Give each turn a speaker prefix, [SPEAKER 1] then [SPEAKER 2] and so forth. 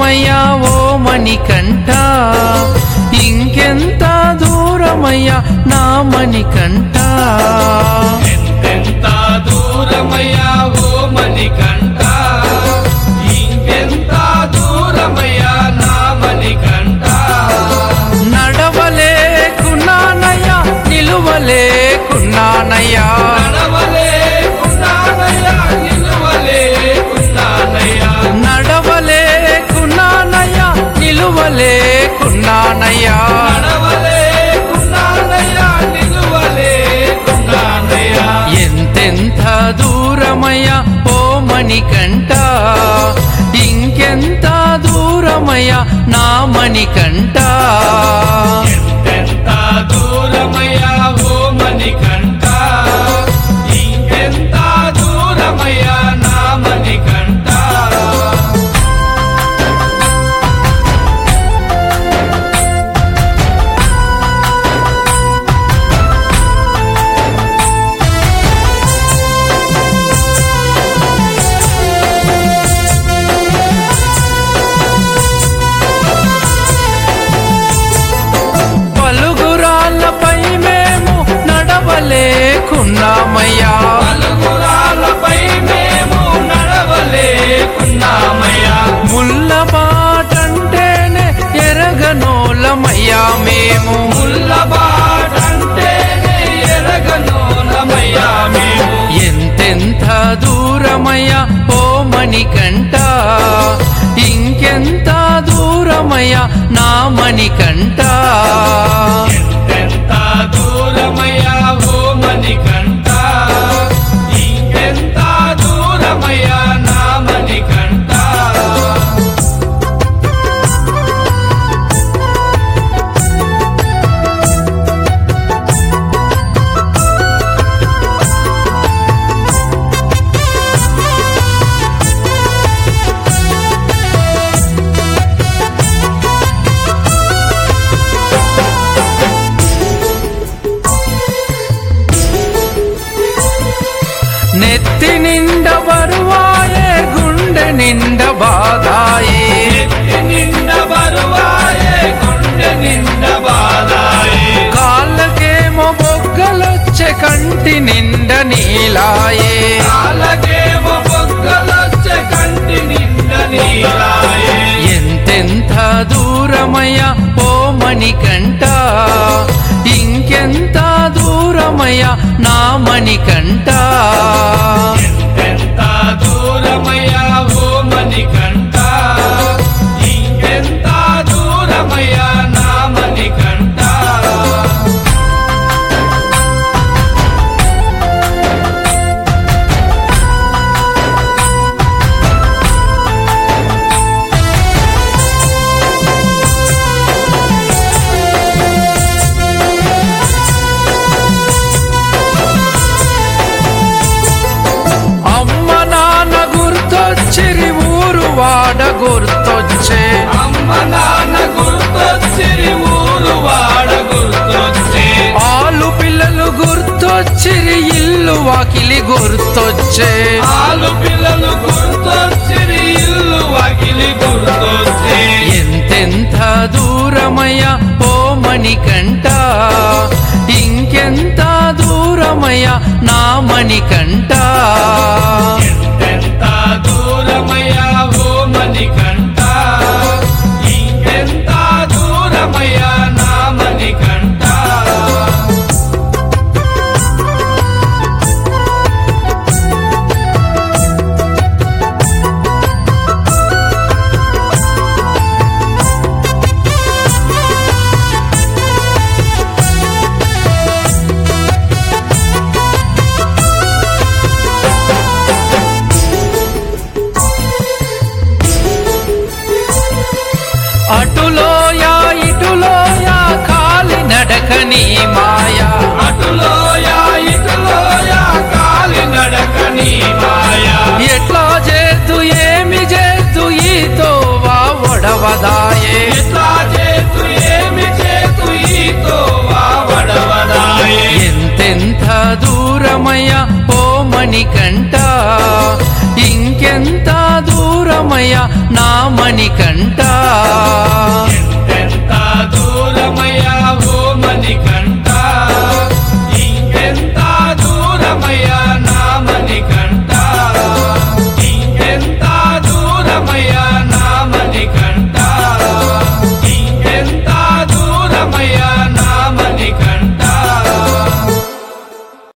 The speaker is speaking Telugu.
[SPEAKER 1] దూరమయ్యా ఓ మణికంఠ ఇంకెంత దూరమయ్యా నా మణికంఠ
[SPEAKER 2] ఎంతెంత దూరమయ్యా ఓ మణికంఠ ఇంకెంత దూరమయ్యా నా మణికంఠ
[SPEAKER 1] నడవలేకున్నానయ్యా నిలువలేకున్నానయ్యా
[SPEAKER 2] నడవలేకున్నానయ్యా నిలువలేకున్నానయ్యా
[SPEAKER 1] నడవలేకున్నానయ్యా నిలువలేకున్నానయ్యా
[SPEAKER 2] నడవలేకున్నానయ్యా నిలువలేకున్నానయ్యా
[SPEAKER 1] ఎంతెంత దూరమయ్యా ఓ మణికంఠ ఇంకెంత దూరమయ్యా నా మణికంఠ
[SPEAKER 2] ఎంతెంత దూరమయ్యా ఓ మణికంఠ ఇంకెంత దూరమయ్యా నా మణికంఠ
[SPEAKER 1] పలుగురాళ్ళపై మేము నడవలేకున్నామయ్యా
[SPEAKER 2] పలుగురాలపై మేము నడవలేకున్నామయ్యా
[SPEAKER 1] ముళ్ళ బాటంటేనే ఎరగనోలమయ్యా మేము
[SPEAKER 2] ముల్లబాటంటేనే ఎరగనోలమయ్యా మేము
[SPEAKER 1] ఎంతెంత దూరమయ్యా ఓ మణికంఠ ఇంకెంత దూరమయ్యా నా మణికంఠ
[SPEAKER 2] ఎంతెంత దూరమయ్యా ఓ మణికంఠ ఇంకెంత దూరమయ్యా నా మణికంఠ
[SPEAKER 1] నెత్తి నిండ బరువాయే గుండె నిండ బాధాయే
[SPEAKER 2] ఎత్తి నిండ బరువాయే గుండె నిండ బాధాయే
[SPEAKER 1] కాళ్ళకేమో బొగ్గలొచ్చే కంటి నిండ నీలాయే
[SPEAKER 2] కాలకేమో బొగ్గలొచ్చే కంటి నిండ నీలాయే
[SPEAKER 1] ఎంతెంత దూరమయ్యా ఓ మణికంఠ ఇంకెంత దూరమయ్యా నా మణికంఠ
[SPEAKER 2] ఎంతెంత దూరమయ్యా ఓ మణికంఠ ఇంకెంత దూరమయ్యా నా మణికంఠ
[SPEAKER 1] అమ్మ నాన్న గుర్తొచ్చిరి ఊరు వాడ గుర్తొచ్చే
[SPEAKER 2] అమ్మ నాన్న గుర్తొచ్చిరి ఊరు వాడ గుర్తొచ్చే
[SPEAKER 1] ఆలు పిల్లలు గుర్తొచ్చిరి ఇల్లు వాకిలి గుర్తొచ్చే
[SPEAKER 2] ఆలు పిల్లలు గుర్తొచ్చిరి ఇల్లు వాకిలి గుర్తొచ్చే
[SPEAKER 1] ఎంతెంత దూరమయ్యా ఓ మణికంఠ ఇంకెంత దూరమయ్యా నా మణికంఠ
[SPEAKER 2] ఎంతెంత దూరమయ్యా ఓ మణికంఠ ఇంకెంత దూరమయ్యా నా మణికంఠ
[SPEAKER 1] అటులోయా ఇటులోయా కాలి నడకని మాయా
[SPEAKER 2] అటులోయా ఇటులోయా కాలి నడకని మాయా
[SPEAKER 1] ఎట్లా చేతు ఏమి చేతు ఈతో వా ఒడవదాయే
[SPEAKER 2] ఎట్లా చేతు ఏమి చేతు ఈతో వావడవదాయే
[SPEAKER 1] ఎంతెంత దూరమయ్యా ఓ మణికంఠ ఇంకెంత దూరమయ్యా దూరమయ్యా నా మణికంట